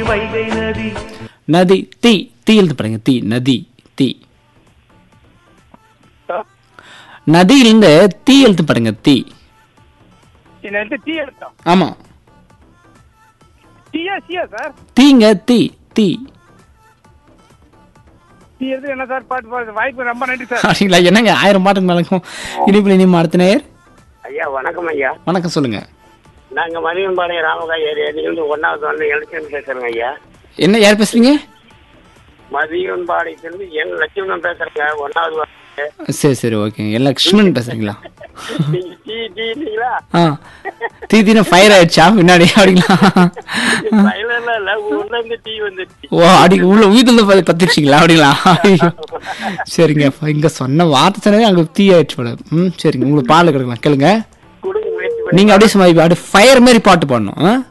வைகை நதி நதி தீ தீ எழுத்து பாருங்க தீ நதி தீ நதியிலிருந்து தீ எழுத்து பாருங்க தீ இது டீ எடுத்தோம் ஆமா டீயா சியா சார் தீங்க தீ தீ டீ எடுத்து என்ன சார் பாட்டு பாடு வாய்ப்பு ரொம்ப நன்றி சார் அப்படிங்களா என்னங்க ஆயிரம் பாட்டுக்கு மேலக்கும் இனிப்புல இனிமே அடுத்த நேயர் ஐயா வணக்கம் ஐயா வணக்கம் சொல்லுங்க நாங்க மதியம்பாளையம் ராமகா ஏரியாவிலிருந்து ஒன்னாவது வந்து எலெக்ஷன் பேசுறேங்க ஐயா என்ன யார் பேசுறீங்க மதியம்பாளையத்திலிருந்து என் லட்சுமணன் பேசுறேங்க ஒன்னாவது வந்து சரி சரி ஓகேங்க எல்லாம் லக்ஷ்மணன் பேசுறீங்களா நீங்க டீ டீ இல்லைங்களா ஆ தீ தீன ஃபயர் ஆயிடுச்சா பின்னாடி அப்படிங்களா இல்ல இல்ல உள்ள இருந்து டீ வந்துருச்சு ஓ அடி உள்ள வீட்டுல இருந்து பத்திருச்சிங்களா அப்படிங்களா ஐயோ. சரிங்க அப்ப இங்க சொன்ன வார்த்தை சொன்னதே அங்க தீ ஆயிடுச்சு போல ம் சரிங்க உங்களுக்கு பால் கிடக்கலாம் கேளுங்க கொடுங்க முயற்சி பண்ணி நீங்க அப்படியே சும்மா இப்ப அப்படியே ஃபயர் மாதிரி பாட்டு பாடணும் ஆ?